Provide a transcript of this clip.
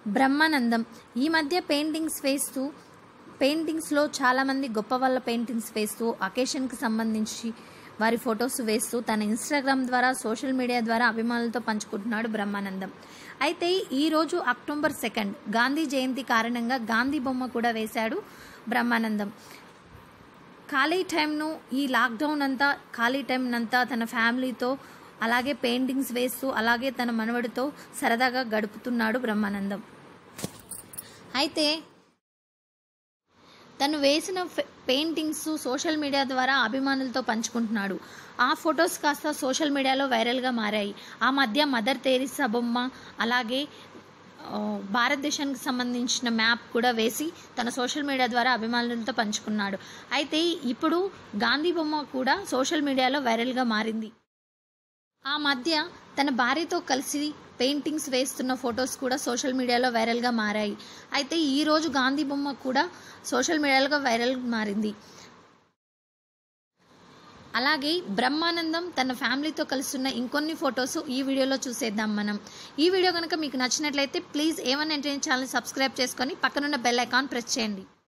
బ్రహ్మానందం ఈ మధ్య పెయింటింగ్స్ వేస్తూ పెయింటింగ్స్లో చాలామంది గొప్ప వాళ్ళ పెయింటింగ్స్ వేస్తూ అకేషన్కి సంబంధించి వారి ఫొటోస్ వేస్తూ తన ఇన్స్టాగ్రామ్ ద్వారా సోషల్ మీడియా ద్వారా అభిమానులతో పంచుకుంటున్నాడు బ్రహ్మానందం అయితే ఈరోజు అక్టోబర్ సెకండ్ గాంధీ జయంతి కారణంగా గాంధీ బొమ్మ కూడా వేశాడు బ్రహ్మానందం ఖాళీ టైంను ఈ లాక్డౌన్ అంతా ఖాళీ టైం అంతా తన ఫ్యామిలీతో అలాగే పెయింటింగ్స్ వేస్తూ అలాగే తన మనవడితో సరదాగా గడుపుతున్నాడు బ్రహ్మానందం అయితే తను వేసిన ఫె- పెయింటింగ్స్ సోషల్ మీడియా ద్వారా అభిమానులతో పంచుకుంటున్నాడు ఆ ఫొటోస్ కాస్త సోషల్ మీడియాలో వైరల్గా మారాయి ఆ మధ్య మదర్ తెరీసా బొమ్మ అలాగే ఆ, భారతదేశానికి సంబంధించిన మ్యాప్ కూడా వేసి తన సోషల్ మీడియా ద్వారా అభిమానులతో పంచుకున్నాడు అయితే ఇప్పుడు గాంధీ బొమ్మ కూడా సోషల్ మీడియాలో వైరల్గా మారింది ఆ మధ్య తన భార్యతో కలిసి పెయింటింగ్స్ వేస్తున్న ఫొటోస్ కూడా సోషల్ మీడియాలో వైరల్గా మారాయి అయితే ఈ రోజు గాంధీ బొమ్మ కూడా సోషల్ మీడియాలో వైరల్ మారింది అలాగే బ్రహ్మానందం తన ఫ్యామిలీతో కలిసి ఉన్న ఇంకొన్ని ఫొటోస్ ఈ వీడియోలో చూసేద్దాం మనం ఈ వీడియో కనుక మీకు నచ్చినట్లయితే please A one entertain channel subscribe చేసుకొని పక్కనున్న బెల్ ఐకాన్ ప్రెస్ చేయండి